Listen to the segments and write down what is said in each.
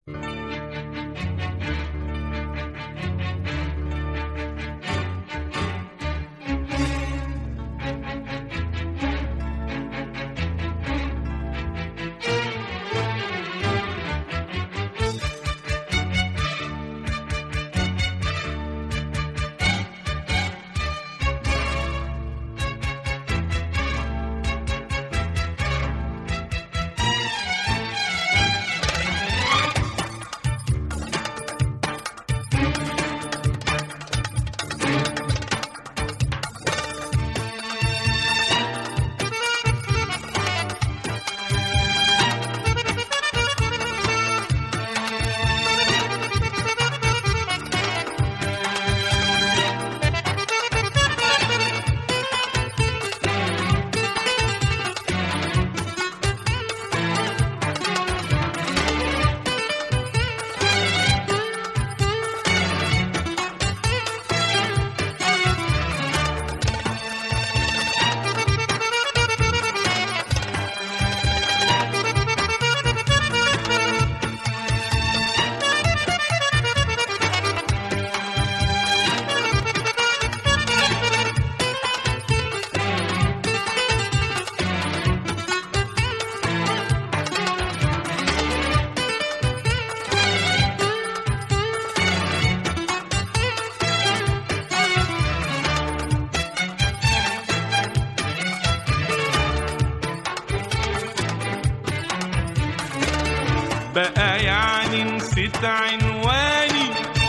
بقى يعني نسيت عنواني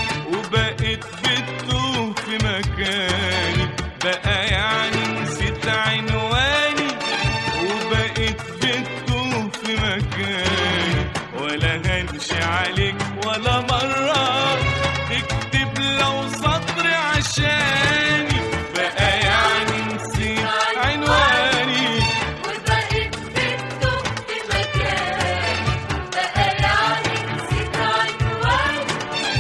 وبقيت بتوه في مكاني بقى يعني نسيت عنواني وبقيت بتوه في مكاني ولا هنشي عليك ولا مرة تكتب لو سطر عشاني بقى يعني نسيت عنواني وبقيت بتدق في مكاني بقى يعني نسيت عنواني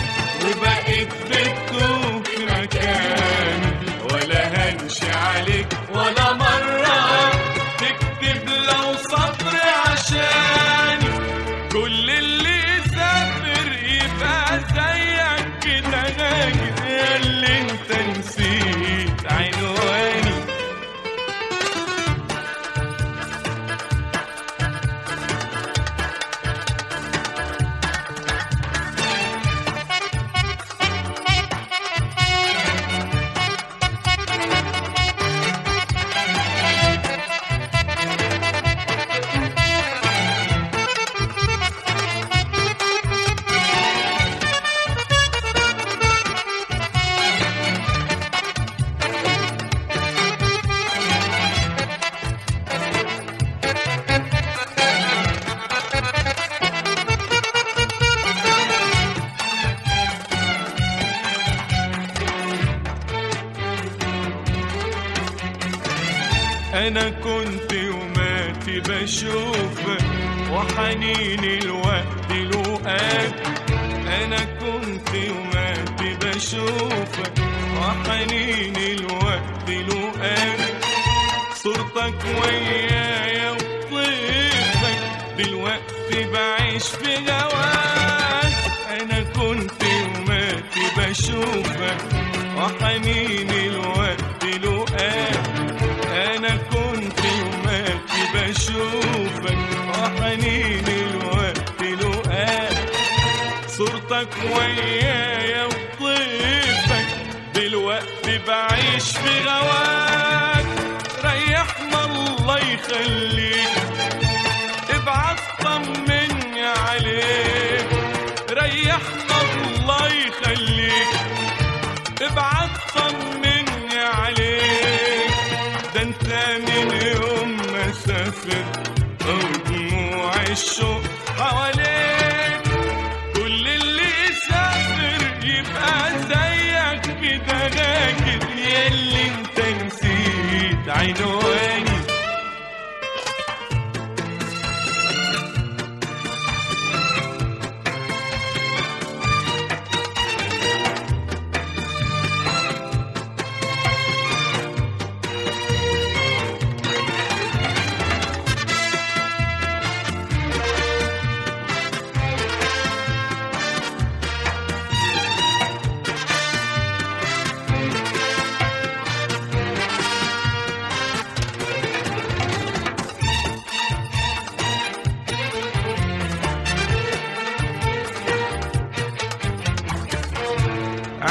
وبقيت بتوه في مكاني ولا هنشي عليك ولا مرة تكتب لو سطر عشاني كل اللي يسافر يبقى زيك كده غاجر يا اللي انت نسيت عنواني انا كنت يوماتي بشوفك وحنين الوقت لقاك انا كنت يوماتي بشوفك وحنين الوقت لقاك صورتك ويايا وطيفك دلوقتي بعيش في هواك انا كنت يوماتي بشوفك وحنين الوقت لقاك انا كنت يوماتي بشوفك وحنين الوقت لقاك صورتك ويايا وطيفك دلوقتي بعيش في غواك ريحنا الله يخليك ابعت طمني عليك ريحنا الله يخليك ابعت طمني عليك ده انت من يوم ما سافرت ودموع الشوق حواليك كل اللي يسافر يبقى زيك كده غاكر ياللي انت نسيت عنواني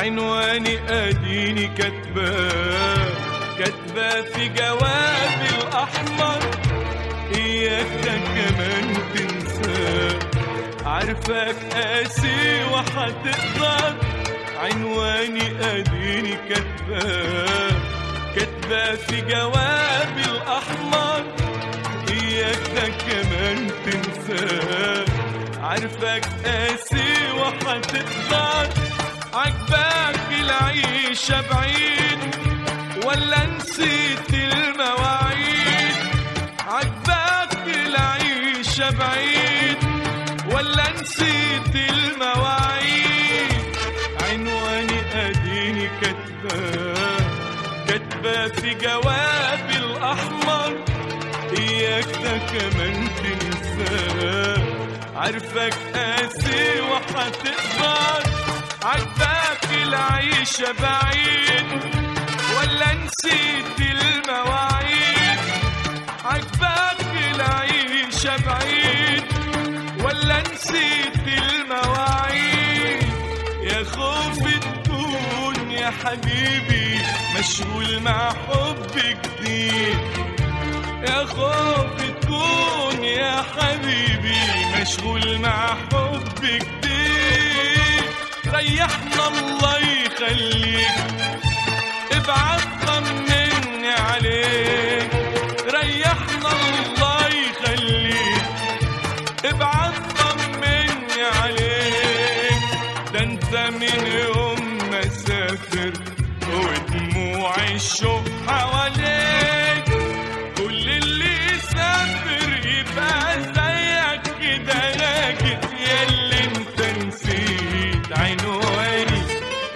عنواني اديني كاتباه كاتباه في جوابي الاحمر اياك ده كمان تنساه عارفك قاسي وهتقدر عنواني اديني كاتباه كاتباه في جوابي الاحمر اياك ده كمان تنساه عارفك قاسي وهتقدر عجبك العيشة بعيد ولا نسيت المواعيد عجبك العيشة بعيد ولا نسيت المواعيد عنواني اديني كاتباه كاتباه في جوابي الاحمر اياك ده كمان تنساه عارفك قاسي وهتقدر عجبك العيشة بعيد ولا نسيت المواعيد عجبك العيشة بعيد ولا نسيت المواعيد يا خوف تكون يا حبيبي مشغول مع حب جديد يا خوف تكون يا حبيبي مشغول مع حب جديد ريحنا الله يخليك ابعت طمني عليك ريحنا الله يخليك ابعت طمني عليك ده انت من يوم ما سافر ودموع الشوق حواليك كل اللي يسافر يبقى زيك كده راكد ياللي انت نسيت عنواني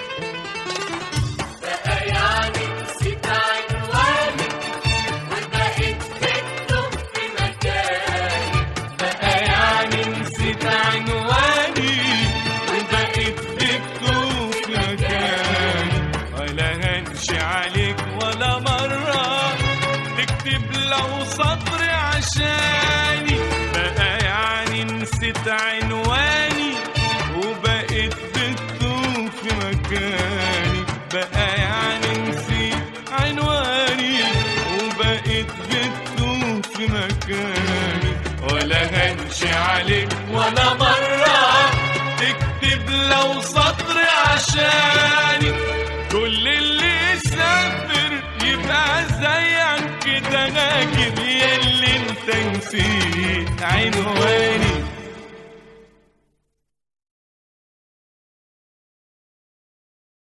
بقى يعني نسيت عنواني وبقيت بتدق في مكاني بقى يعني نسيت عنواني وبقيت بكتب في مكاني ولا هنشي عليك ولا مرة تكتب لو سطر عشاني بقى يعني نسيت عنواني وبقيت بكتب في مكاني بقى يعني نسيت عنواني وبقيت بكتب في مكاني ولا هنشي عليك ولا مرة تكتب لو سطر عشاني كل اللي يسافر يبقى زيك كده ناجد ياللي انت نسيت عنواني